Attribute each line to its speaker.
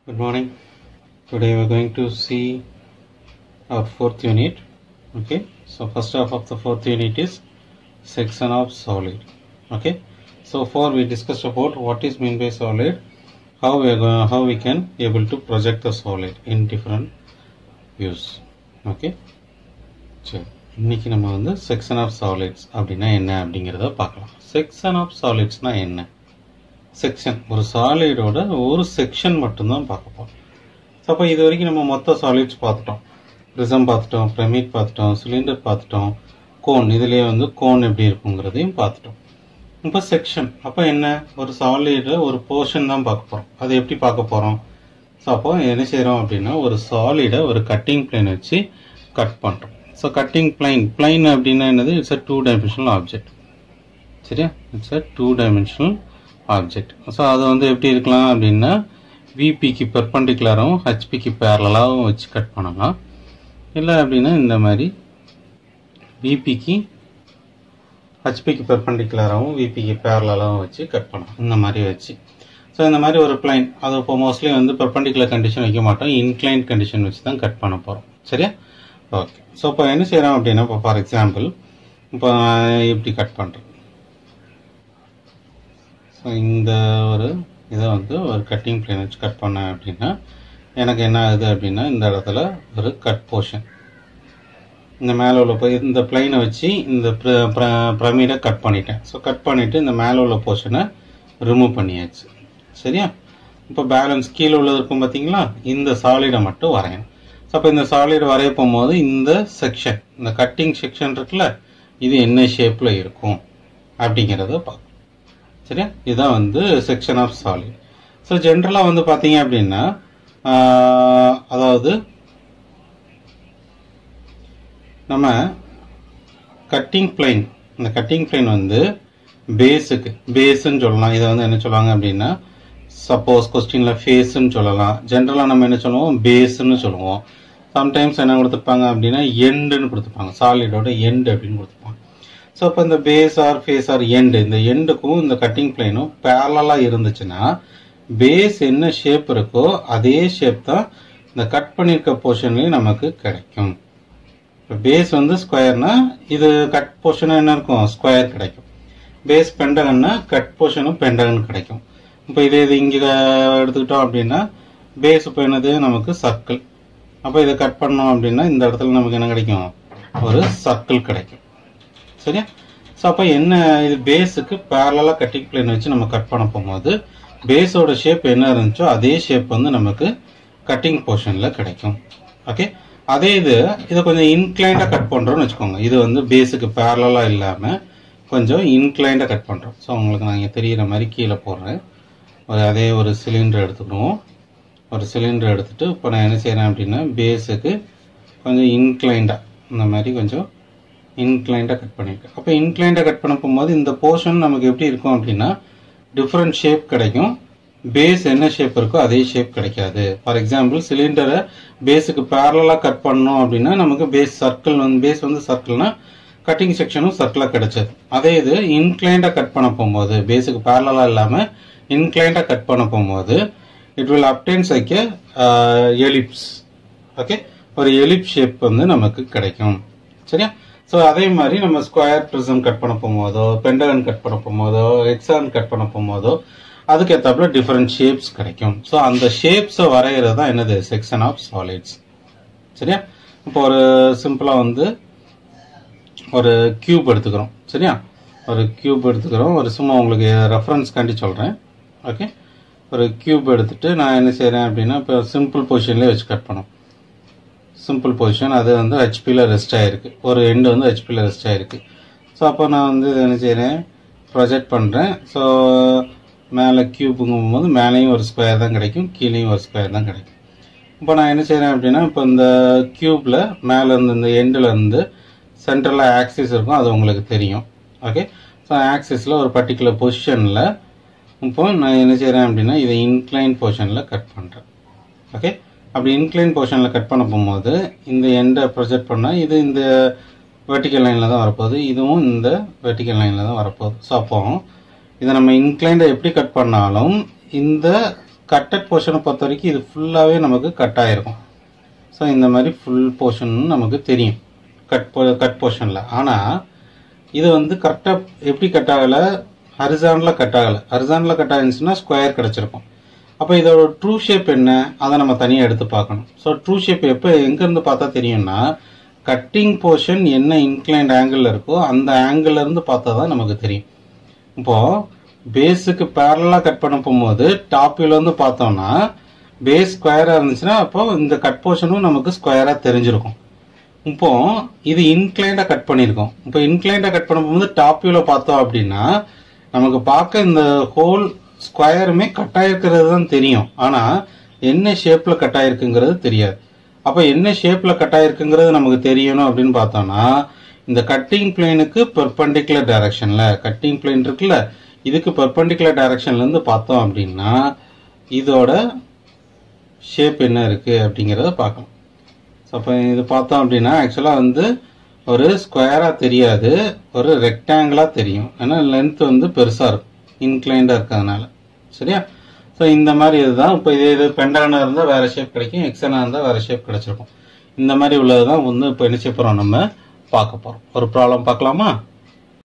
Speaker 1: Good morning. Today we are going to see our fourth unit. Okay, so first half of the fourth unit is section of solid. Okay, so far we discussed about what is mean by solid, how we are going, how we can able to project the solid in different views. Okay, சரி இன்னைக்கு நம்ம வந்து section of solids அப்படின்னா என்ன அப்படிங்கிறத பார்க்கலாம் section of சாலிட்ஸ்னா என்ன section ஒரு சாலிடோட ஒரு செக்ஷன் மட்டும்தான் பார்க்க போறோம் ஸோ அப்போ இது வரைக்கும் நம்ம மொத்த சாலிட்ஸ் பார்த்துட்டோம் ப்ரிசம் பார்த்துட்டோம் பிரமிட் பார்த்துட்டோம் சிலிண்டர் பார்த்துட்டோம் கோன் இதுலேயே வந்து கோன் எப்படி இருக்குங்கிறதையும் பார்த்துட்டோம் இப்போ செக்ஷன் அப்போ என்ன ஒரு சாலிட ஒரு போர்ஷன் தான் பார்க்க போகிறோம் அது எப்படி பார்க்க போகிறோம் ஸோ அப்போ என்ன செய்கிறோம் அப்படின்னா ஒரு சாலிடை ஒரு கட்டிங் பிளேன் வச்சு கட் பண்ணுறோம் ஸோ கட்டிங் பிளைன் பிளைன் அப்படின்னா என்னது it's a two dimensional object சரியா it's a two dimensional object so அது வந்து எப்படி இருக்கலாம் அப்படின்னா விபிக்கு பெர்பண்டிகுலராகவும் ஹெச்பிக்கு பேரலாகவும் வச்சு கட் பண்ணலாம் இல்லை அப்படின்னா இந்த மாதிரி விபிக்கு ஹெச்பிக்கு பெர்பண்டிகுலராகவும் விபிக்கு பேரலாகவும் வச்சு கட் பண்ணலாம் இந்த மாதிரி வச்சு ஸோ இந்த மாதிரி ஒரு பிளைன் அது இப்போ மோஸ்ட்லி வந்து பெர்பண்டிகுலர் கண்டிஷன் வைக்க மாட்டோம் இன்க்ளைன் கண்டிஷன் வச்சு தான் கட் பண்ண போகிறோம் சரியா ஓகே ஸோ இப்போ என்ன செய்கிறோம் அப்படின்னா இப்போ ஃபார் எக்ஸாம்பிள் இப்போ நான் இப்படி கட் பண்ணுறேன் ஸோ இந்த ஒரு இதை வந்து ஒரு கட்டிங் பிளேன் வச்சு கட் பண்ணேன் அப்படின்னா எனக்கு என்ன ஆகுது அப்படின்னா இந்த இடத்துல ஒரு கட் போர்ஷன் இந்த மேலே உள்ள போய் இந்த பிளைனை வச்சு இந்த பிரமிடை கட் பண்ணிட்டேன் ஸோ கட் பண்ணிவிட்டு இந்த மேலே உள்ள போர்ஷனை ரிமூவ் பண்ணியாச்சு சரியா இப்போ பேலன்ஸ் கீழே உள்ளது இருக்கும் பார்த்தீங்களா இந்த சாலிடை மட்டும் வரையணும் ஸோ அப்போ இந்த சாலிட் வரைய போகும்போது இந்த செக்ஷன் இந்த கட்டிங் செக்ஷன் இருக்குல்ல இது என்ன ஷேப்பில் இருக்கும் அப்படிங்கிறத பார்க்கணும் சரியா இதுதான் வந்து செக்ஷன் ஆஃப் சாலிட் ஸோ ஜென்ரலாக வந்து பார்த்தீங்க அப்படின்னா அதாவது நம்ம கட்டிங் பிளைன் இந்த கட்டிங் பிளைன் வந்து பேஸுக்கு பேஸுன்னு சொல்லலாம் இதை வந்து என்ன சொல்லுவாங்க அப்படின்னா சப்போஸ் கொஸ்டினில் ஃபேஸுன்னு சொல்லலாம் ஜென்ரலாக நம்ம என்ன சொல்லுவோம் பேஸுன்னு சொல்லுவோம் சம்டைம்ஸ் என்ன கொடுத்துருப்பாங்க அப்படின்னா எண்டுன்னு கொடுத்துருப்பாங்க சாலிடோட எண்டு அப்படின்னு கொடுத்துருப்பாங்க ஸோ இப்போ இந்த base or face or end இந்த எண்டுக்கும் இந்த கட்டிங் பிளைனும் பேரலாக இருந்துச்சுன்னா பேஸ் என்ன ஷேப் இருக்கோ அதே ஷேப் தான் இந்த கட் பண்ணியிருக்க போர்ஷன்லேயும் நமக்கு கிடைக்கும் இப்போ பேஸ் வந்து ஸ்கொயர்னா இது கட் போர்ஷனாக என்ன இருக்கும் ஸ்கொயர் கிடைக்கும் பேஸ் பெண்டகன்னா கட் போர்ஷனும் பெண்டகன் கிடைக்கும் இப்போ இதே இது இங்கே எடுத்துக்கிட்டோம் அப்படின்னா பேஸ் இப்போ என்னது நமக்கு சர்க்கிள் அப்போ இதை கட் பண்ணோம் அப்படின்னா இந்த இடத்துல நமக்கு என்ன கிடைக்கும் ஒரு சர்க்கிள் கிடைக்கும் சரியா ஸோ அப்போ என்ன இது பேஸுக்கு பேரலாக கட்டிங் பிளேன் வச்சு நம்ம கட் பண்ண போகும்போது பேஸோட ஷேப் என்ன இருந்துச்சோ அதே ஷேப் வந்து நமக்கு கட்டிங் போர்ஷனில் கிடைக்கும் ஓகே அதே இது இதை கொஞ்சம் இன்க்ளைண்டாக கட் பண்ணுறோம்னு வச்சுக்கோங்க இது வந்து பேஸுக்கு பேரலாக இல்லாமல் கொஞ்சம் இன்க்ளைண்டாக கட் பண்ணுறோம் ஸோ உங்களுக்கு நான் இங்கே தெரிகிற மாதிரி கீழே போடுறேன் ஒரு அதே ஒரு சிலிண்டர் எடுத்துக்கிடுவோம் ஒரு சிலிண்டர் எடுத்துகிட்டு இப்போ நான் என்ன செய்கிறேன் அப்படின்னா பேஸுக்கு கொஞ்சம் இன்க்ளைண்டாக இந்த மாதிரி கொஞ்சம் இன்க்ளைண்டாக கட் பண்ணியிருக்கேன் அப்போ இன்க்ளைண்டாக கட் பண்ண போகும்போது இந்த போர்ஷன் நமக்கு எப்படி இருக்கும் அப்படின்னா டிஃப்ரெண்ட் ஷேப் கிடைக்கும் பேஸ் என்ன ஷேப் இருக்கோ அதே ஷேப் கிடைக்காது ஃபார் எக்ஸாம்பிள் சிலிண்டரை பேஸுக்கு பேரலாக கட் பண்ணோம் அப்படின்னா நமக்கு பேஸ் சர்க்கிள் வந்து பேஸ் வந்து சர்க்கிள்னா கட்டிங் செக்ஷனும் சர்க்கிளாக கிடைச்சது அதே இது இன்க்ளைண்டாக கட் பண்ண போகும்போது பேஸுக்கு பேரலாக இல்லாமல் இன்க்ளைண்டாக கட் பண்ண போகும்போது it will obtains like ellipse okay ஒரு எலிப் ஷேப் வந்து நமக்கு கிடைக்கும் சரியா ஸோ அதே மாதிரி நம்ம ஸ்கொயர் ப்ரிசம் கட் பண்ண போகும்போதோ பெண்டகன் கட் பண்ண போகும்போதோ எக்ஸான் கட் பண்ண போகும்போதோ அதுக்கு ஏற்றாப்புல டிஃப்ரெண்ட் ஷேப்ஸ் கிடைக்கும் ஸோ அந்த ஷேப்ஸை வரைகிறது தான் என்னது செக்ஷன் ஆஃப் சாலிட்ஸ் சரியா இப்போ ஒரு சிம்பிளாக வந்து ஒரு கியூப் எடுத்துக்கிறோம் சரியா ஒரு கியூப் எடுத்துக்கிறோம் ஒரு சும்மா உங்களுக்கு ரெஃபரன்ஸ் காண்டி சொல்கிறேன் ஓகே ஒரு கியூப் எடுத்துட்டு நான் என்ன செய்கிறேன் அப்படின்னா இப்போ சிம்பிள் பொசிஷன்லேயே வச்சு கட் பண்ணோம் சிம்பிள் பொசிஷன் அது வந்து ஹெச்பியில் ரெஸ்ட் ஆகிருக்கு ஒரு எண்டு வந்து ஹெச்பியில் ரெஸ்ட் ஆகிருக்கு ஸோ அப்போ நான் வந்து இதை என்ன செய்கிறேன் ப்ரொஜெக்ட் பண்ணுறேன் ஸோ மேலே கியூப்புங்கும் போது மேலேயும் ஒரு ஸ்கொயர் தான் கிடைக்கும் கீழேயும் ஒரு ஸ்கொயர் தான் கிடைக்கும் இப்போ நான் என்ன செய்கிறேன் அப்படின்னா இப்போ இந்த கியூப்பில் மேலே இருந்து இந்த எண்டில் இருந்து சென்ட்ரலில் ஆக்சிஸ் இருக்கும் அது உங்களுக்கு தெரியும் ஓகே ஸோ ஆக்சிஸில் ஒரு பர்டிகுலர் பொசிஷனில் இப்போ நான் என்ன செய்கிறேன் அப்படின்னா இதை இன்க்ளைன் பொசிஷனில் கட் பண்ணுறேன் ஓகே அப்படி இன்க்ளைன் போர்ஷனில் கட் பண்ண போகும்போது இந்த எண்டை ப்ரொஜெக்ட் பண்ணால் இது இந்த வெர்டிக்கல் லைனில் தான் வரப்போகுது இதுவும் இந்த வெர்டிக்கல் லைனில் தான் வரப்போகுது ஸோ அப்போ இதை நம்ம இன்க்ளைண்டை எப்படி கட் பண்ணாலும் இந்த கட்டட் போர்ஷனை பொறுத்த வரைக்கும் இது ஃபுல்லாகவே நமக்கு கட் ஆகிருக்கும் ஸோ இந்த மாதிரி ஃபுல் போர்ஷன் நமக்கு தெரியும் கட் போ கட் போர்ஷனில் ஆனால் இது வந்து கரெக்டாக எப்படி கட் ஆகலை ஹரிசானில் கட் ஆகலை ஹரிசானில் கட் ஆயிருந்துச்சுன்னா ஸ்கொயர் கிடச்சிருக்கும் அப்போ இதோட ட்ரூ ஷேப் என்ன அதை நம்ம தனியாக எடுத்து பார்க்கணும் ஸோ ட்ரூ ஷேப் எப்போ எங்கேருந்து பார்த்தா தெரியும்னா கட்டிங் போர்ஷன் என்ன இன்க்ளைண்ட் ஆங்கிள் இருக்கோ அந்த ஆங்கிள் இருந்து பார்த்தா தான் நமக்கு தெரியும் இப்போ பேஸுக்கு பேரலாக கட் பண்ண போகும்போது டாப் இருந்து பார்த்தோம்னா பேஸ் ஸ்கொயராக இருந்துச்சுன்னா அப்போ இந்த கட் போர்ஷனும் நமக்கு ஸ்கொயராக தெரிஞ்சிருக்கும் இப்போ இது இன்க்ளைண்டாக கட் பண்ணியிருக்கோம் இப்போ இன்க்ளைண்டாக கட் பண்ண போகும்போது டாப் வியூவில் பார்த்தோம் அப்படின்னா நமக்கு பார்க்க இந்த ஹோல் ஸ்கொயருமே கட் ஆயிருக்கிறது தான் தெரியும் ஆனால் என்ன ஷேப்பில் கட் ஆயிருக்குங்கிறது தெரியாது அப்போ என்ன ஷேப்பில் கட் ஆயிருக்குங்கிறது நமக்கு தெரியணும் அப்படின்னு பார்த்தோம்னா இந்த கட்டிங் பிளேனுக்கு பெர்பெண்டிகுலர் டைரக்ஷனில் கட்டிங் பிளேன் இருக்குல்ல இதுக்கு பெர்பெண்டிகுலர் டைரக்ஷன்லேருந்து பார்த்தோம் அப்படின்னா இதோட ஷேப் என்ன இருக்குது அப்படிங்கிறத பார்க்கலாம் ஸோ அப்போ இது பார்த்தோம் அப்படின்னா ஆக்சுவலாக வந்து ஒரு ஸ்கொயராக தெரியாது ஒரு ரெக்டாங்கிளாக தெரியும் ஏன்னா லென்த் வந்து பெருசாக இருக்கும் இன்க்ளைண்டாக இருக்கிறதுனால சரியா ஸோ இந்த மாதிரி இதுதான் இப்போ இதே இது பெண்டானா இருந்தால் வேறு ஷேப் கிடைக்கும் எக்ஸனா இருந்தால் வேறு ஷேப் கிடைச்சிருக்கும் இந்த மாதிரி உள்ளது தான் வந்து இப்போ என்ன செய்ய போகிறோம் நம்ம பார்க்க போகிறோம் ஒரு ப்ராப்ளம் பார்க்கலாமா